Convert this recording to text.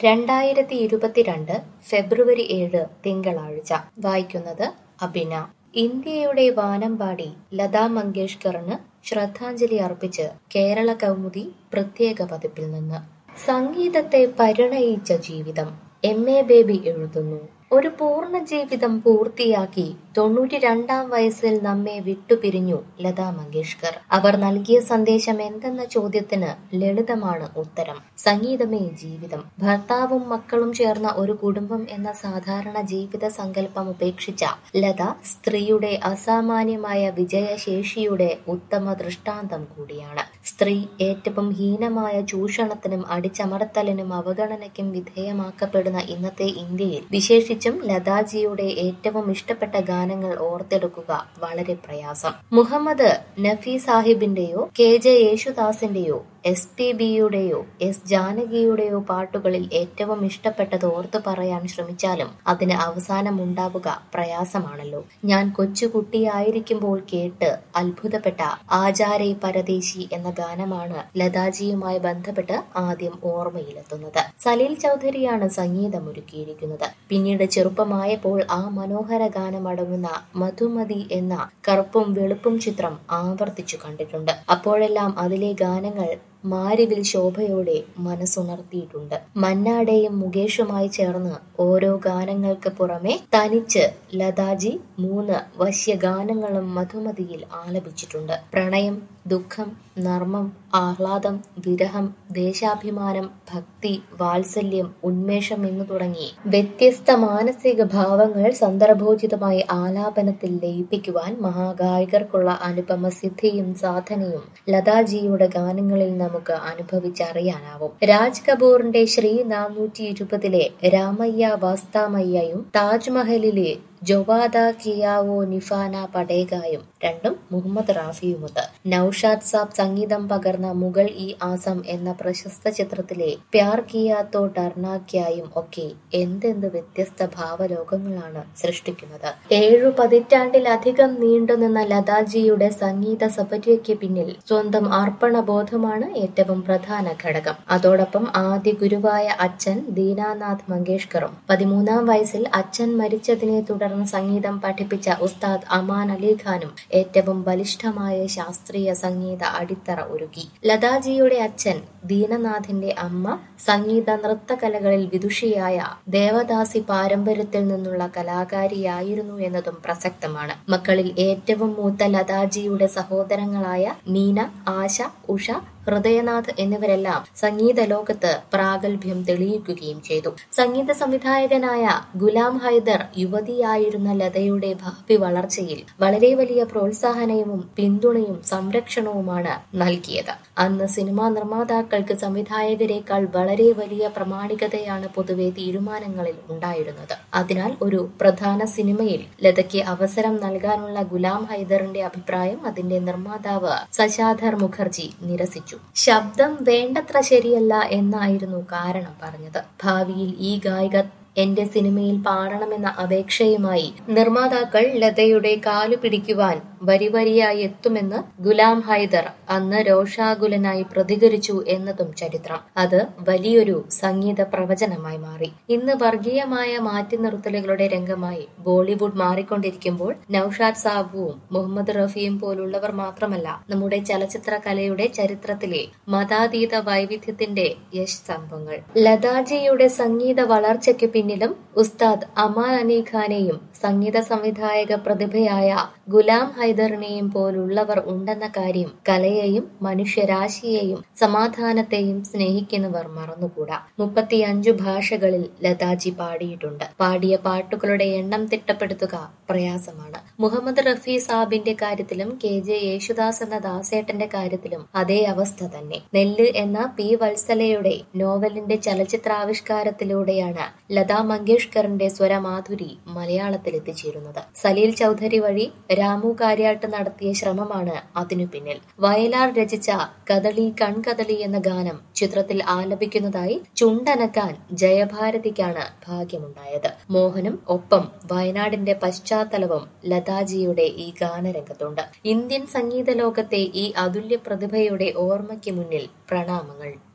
രണ്ടായിരത്തി ഇരുപത്തിരണ്ട് ഫെബ്രുവരി ഏഴ് തിങ്കളാഴ്ച വായിക്കുന്നത് അബിന ഇന്ത്യയുടെ വാനമ്പാടി ലതാ മങ്കേഷ്കറിന് ശ്രദ്ധാഞ്ജലി അർപ്പിച്ച് കേരള കൗമുദി പ്രത്യേക പതിപ്പിൽ നിന്ന് സംഗീതത്തെ പരിണയിച്ച ജീവിതം എം എ ബേബി എഴുതുന്നു ഒരു പൂർണ്ണ ജീവിതം പൂർത്തിയാക്കി തൊണ്ണൂറ്റി രണ്ടാം വയസ്സിൽ നമ്മെ വിട്ടുപിരിഞ്ഞു ലതാ മങ്കേഷ്കർ അവർ നൽകിയ സന്ദേശം എന്തെന്ന ചോദ്യത്തിന് ലളിതമാണ് ഉത്തരം സംഗീതമേ ജീവിതം ഭർത്താവും മക്കളും ചേർന്ന ഒരു കുടുംബം എന്ന സാധാരണ ജീവിത സങ്കല്പം ഉപേക്ഷിച്ച ലത സ്ത്രീയുടെ അസാമാന്യമായ വിജയശേഷിയുടെ ഉത്തമ ദൃഷ്ടാന്തം കൂടിയാണ് സ്ത്രീ ഏറ്റവും ഹീനമായ ചൂഷണത്തിനും അടിച്ചമർത്തലിനും അവഗണനയ്ക്കും വിധേയമാക്കപ്പെടുന്ന ഇന്നത്തെ ഇന്ത്യയിൽ വിശേഷിച്ചും ലതാജിയുടെ ഏറ്റവും ഇഷ്ടപ്പെട്ട ഗാനങ്ങൾ ഓർത്തെടുക്കുക വളരെ പ്രയാസം മുഹമ്മദ് നഫി സാഹിബിന്റെയോ കെ ജെ യേശുദാസിന്റെയോ എസ് പി ബിയുടെയോ എസ് ജാനകിയുടെയോ പാട്ടുകളിൽ ഏറ്റവും ഇഷ്ടപ്പെട്ടത് ഓർത്തു പറയാൻ ശ്രമിച്ചാലും അതിന് അവസാനം ഉണ്ടാവുക പ്രയാസമാണല്ലോ ഞാൻ കൊച്ചുകുട്ടിയായിരിക്കുമ്പോൾ കേട്ട് അത്ഭുതപ്പെട്ട ആചാരൈ പരദേശി എന്ന ഗാനമാണ് ലതാജിയുമായി ബന്ധപ്പെട്ട് ആദ്യം ഓർമ്മയിലെത്തുന്നത് സലീൽ ചൗധരിയാണ് സംഗീതം ഒരുക്കിയിരിക്കുന്നത് പിന്നീട് ചെറുപ്പമായപ്പോൾ ആ മനോഹര ഗാനമടങ്ങുന്ന മധുമതി എന്ന കറുപ്പും വെളുപ്പും ചിത്രം ആവർത്തിച്ചു കണ്ടിട്ടുണ്ട് അപ്പോഴെല്ലാം അതിലെ ഗാനങ്ങൾ മാരിവിൽ ശോഭയോടെ മനസ്സുണർത്തിയിട്ടുണ്ട് മന്നാടെയും മുകേഷുമായി ചേർന്ന് ഓരോ ഗാനങ്ങൾക്ക് പുറമെ തനിച്ച് ലതാജി മൂന്ന് വശ്യ ഗാനങ്ങളും മധുമതിയിൽ ആലപിച്ചിട്ടുണ്ട് പ്രണയം ദുഃഖം നർമ്മം ആഹ്ലാദം വിരഹം ദേശാഭിമാനം ഭക്തി വാത്സല്യം ഉന്മേഷം എന്നു തുടങ്ങി വ്യത്യസ്ത മാനസിക ഭാവങ്ങൾ സന്ദർഭോചിതമായി ആലാപനത്തിൽ ലയിപ്പിക്കുവാൻ മഹാഗായകർക്കുള്ള അനുപമ സിദ്ധിയും സാധനയും ലതാജിയുടെ ഗാനങ്ങളിൽ നമുക്ക് അനുഭവിച്ചറിയാനാവും രാജ് കപൂറിന്റെ ശ്രീ നാനൂറ്റി ഇരുപതിലെ രാമയ്യ വാസ്താമയ്യയും താജ്മഹലിലെ ജൊവാദ കിയാവോ നിഫാന പടേഗായും രണ്ടും മുഹമ്മദ് റാഫിയുമൊത്ത് നൌഷാദ് സാബ് സംഗീതം പകർന്ന മുഗൾ ഇ ആസം എന്ന പ്രശസ്ത ചിത്രത്തിലെ പ്യാർ കിയാത്തോ ഡർണാക്യായും ഒക്കെ എന്തെന്ത് വ്യത്യസ്ത ഭാവലോകങ്ങളാണ് സൃഷ്ടിക്കുന്നത് ഏഴു പതിറ്റാണ്ടിലധികം നീണ്ടുനിന്ന ലതാജിയുടെ സംഗീത സപര്യയ്ക്ക് പിന്നിൽ സ്വന്തം അർപ്പണബോധമാണ് ഏറ്റവും പ്രധാന ഘടകം അതോടൊപ്പം ആദ്യ ഗുരുവായ അച്ഛൻ ദീനാനാഥ് മങ്കേഷ്കറും പതിമൂന്നാം വയസ്സിൽ അച്ഛൻ മരിച്ചതിനെ തുടർന്ന് സംഗീതം പഠിപ്പിച്ച ഉസ്താദ് അമാൻ അലി ഖാനും ഏറ്റവും ബലിഷ്ഠമായ ശാസ്ത്രീയ സംഗീത അടിത്തറ ഒരുക്കി ലതാജിയുടെ അച്ഛൻ ദീനനാഥിന്റെ അമ്മ സംഗീത നൃത്തകലകളിൽ വിദുഷിയായ ദേവദാസി പാരമ്പര്യത്തിൽ നിന്നുള്ള കലാകാരിയായിരുന്നു എന്നതും പ്രസക്തമാണ് മക്കളിൽ ഏറ്റവും മൂത്ത ലതാജിയുടെ സഹോദരങ്ങളായ നീന ആശ ഉഷ ഹൃദയനാഥ് എന്നിവരെല്ലാം സംഗീത ലോകത്ത് പ്രാഗൽഭ്യം തെളിയിക്കുകയും ചെയ്തു സംഗീത സംവിധായകനായ ഗുലാം ഹൈദർ യുവതിയായിരുന്ന ലതയുടെ ഭാവി വളർച്ചയിൽ വളരെ വലിയ പ്രോത്സാഹനവും പിന്തുണയും സംരക്ഷണവുമാണ് നൽകിയത് അന്ന് സിനിമാ നിർമ്മാതാക്കൾക്ക് സംവിധായകരെക്കാൾ വളരെ വലിയ പ്രാമാണികതയാണ് പൊതുവെ തീരുമാനങ്ങളിൽ ഉണ്ടായിരുന്നത് അതിനാൽ ഒരു പ്രധാന സിനിമയിൽ ലതയ്ക്ക് അവസരം നൽകാനുള്ള ഗുലാം ഹൈദറിന്റെ അഭിപ്രായം അതിന്റെ നിർമ്മാതാവ് സശാധർ മുഖർജി നിരസിച്ചു ശബ്ദം വേണ്ടത്ര ശരിയല്ല എന്നായിരുന്നു കാരണം പറഞ്ഞത് ഭാവിയിൽ ഈ ഗായിക എന്റെ സിനിമയിൽ പാടണമെന്ന അപേക്ഷയുമായി നിർമ്മാതാക്കൾ ലതയുടെ കാലു പിടിക്കുവാൻ വരിവരിയായി എത്തുമെന്ന് ഗുലാം ഹൈദർ അന്ന് രോഷാകുലനായി പ്രതികരിച്ചു എന്നതും ചരിത്രം അത് വലിയൊരു സംഗീത പ്രവചനമായി മാറി ഇന്ന് വർഗീയമായ മാറ്റി നിർത്തലുകളുടെ രംഗമായി ബോളിവുഡ് മാറിക്കൊണ്ടിരിക്കുമ്പോൾ നൌഷാദ് സാബുവും മുഹമ്മദ് റഫിയും പോലുള്ളവർ മാത്രമല്ല നമ്മുടെ ചലച്ചിത്ര കലയുടെ ചരിത്രത്തിലെ മതാതീത വൈവിധ്യത്തിന്റെ യശ് സ്തംഭങ്ങൾ ലതാജിയുടെ സംഗീത വളർച്ചയ്ക്ക് പിന്നിലും ഉസ്താദ് അമാൻ അലി ഖാനെയും സംഗീത സംവിധായക പ്രതിഭയായ ഗുലാം ഹൈദറിനെയും പോലുള്ളവർ ഉണ്ടെന്ന കാര്യം കലയെയും മനുഷ്യരാശിയെയും സമാധാനത്തെയും സ്നേഹിക്കുന്നവർ മറന്നുകൂടാ മുപ്പത്തിയഞ്ചു ഭാഷകളിൽ ലതാജി പാടിയിട്ടുണ്ട് പാടിയ പാട്ടുകളുടെ എണ്ണം തിട്ടപ്പെടുത്തുക പ്രയാസമാണ് മുഹമ്മദ് റഫി സാബിന്റെ കാര്യത്തിലും കെ ജെ യേശുദാസ് എന്ന ദാസേട്ടന്റെ കാര്യത്തിലും അതേ അവസ്ഥ തന്നെ നെല്ല് എന്ന പി വത്സലയുടെ നോവലിന്റെ ചലച്ചിത്രാവിഷ്കാരത്തിലൂടെയാണ് ലതാ മങ്കേഷ്കറിന്റെ സ്വരമാധുരി മലയാളത്തിൽ എത്തിച്ചേരുന്നത് സലീൽ ചൗധരി വഴി രാമു കാര്യാട്ട് നടത്തിയ ശ്രമമാണ് അതിനു പിന്നിൽ വയലാർ രചിച്ച കദളി കൺകദളി എന്ന ഗാനം ചിത്രത്തിൽ ആലപിക്കുന്നതായി ചുണ്ടനക്കാൻ ജയഭാരതിക്കാണ് ഭാഗ്യമുണ്ടായത് മോഹനും ഒപ്പം വയനാടിന്റെ പശ്ചാത്തലവും ലതാജിയുടെ ഈ ഗാനരംഗത്തുണ്ട് ഇന്ത്യൻ സംഗീത ലോകത്തെ ഈ അതുല്യ പ്രതിഭയുടെ ഓർമ്മയ്ക്ക് മുന്നിൽ പ്രണാമങ്ങൾ